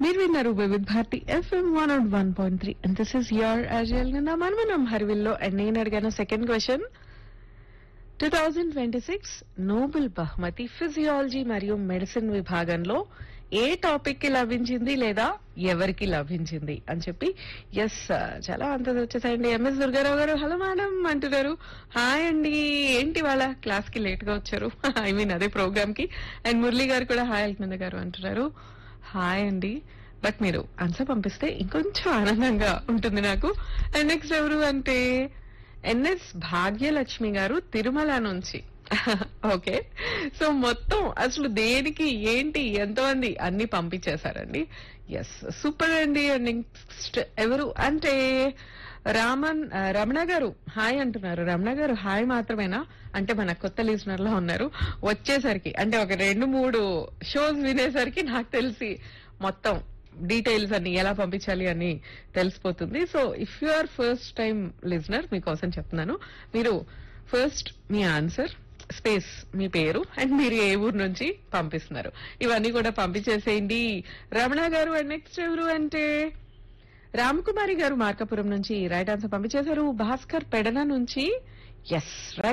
మీరు విన్నారు Vividh Bharati FM one oh one point three and this is your అజయల్ నిన్న మనం హరివిల్లో అండ్ నేను అడిగాను second question two thousand twenty six Nobel బహుమతి ఫిజియాలజీ మరియు మెడిసిన్ విభాగంలో ఏ టాపిక్ కి లభించింది లేదా ఎవరికి లభించింది అని చెప్పి ఎస్ చాలా అంత వచ్చేసాయండి ఎంఎస్ దుర్గారావు గారు హలో మేడం అంటున్నారు హాయ్ అండి ఏంటి వాళ్ళ క్లాస్ కి లేట్ గా వచ్చారు ఐ మీన్ అదే ప్రోగ్రామ్ కి అండ్ మురళి గారు కూడా హాయ్ అల్కనంద గారు అంటున్నారు హాయ్ అండి బట్ మీరు ఆన్సర్ పంపిస్తే ఇంకొంచెం ఆనందంగా ఉంటుంది నాకు అండ్ నెక్స్ట్ ఎవరు అంటే ఎన్ఎస్ భాగ్యలక్ష్మి గారు తిరుమల నుంచి ఓకే సో మొత్తం అసలు దేనికి ఏంటి ఎంతమంది అన్ని పంపించేశారండి ఎస్ సూపర్ అండి అండ్ నెక్స్ట్ ఎవరు అంటే రామన్ ఆ, రమణ గారు హాయ్ అంటున్నారు రమణ గారు హాయ్ మాత్రమేనా అంటే మన కొత్త లిజనర్ లో ఉన్నారు వచ్చేసరికి అంటే ఒక రెండు మూడు షోస్ వినేసరికి నాకు తెలిసి మొత్తం డీటెయిల్స్ అన్ని ఎలా పంపించాలి అని తెలిసిపోతుంది so if you are first time listener మీకోసం చెప్తున్నాను మీరు ఫస్ట్ మీ ఆన్సర్ స్పేస్ మీ పేరు అండ్ మీరు ఏ ఊరు నుంచి పంపిస్తున్నారు ఇవన్నీ కూడా పంపించేసేయండి రమణ గారు అండ్ నెక్స్ట్ ఎవరు అంటే రామకుమారి గారు మార్కాపురం నుంచి రైట్ ఆన్సర్ పంపించేశారు భాస్కర్ పెడన నుంచి ఎస్ రైట్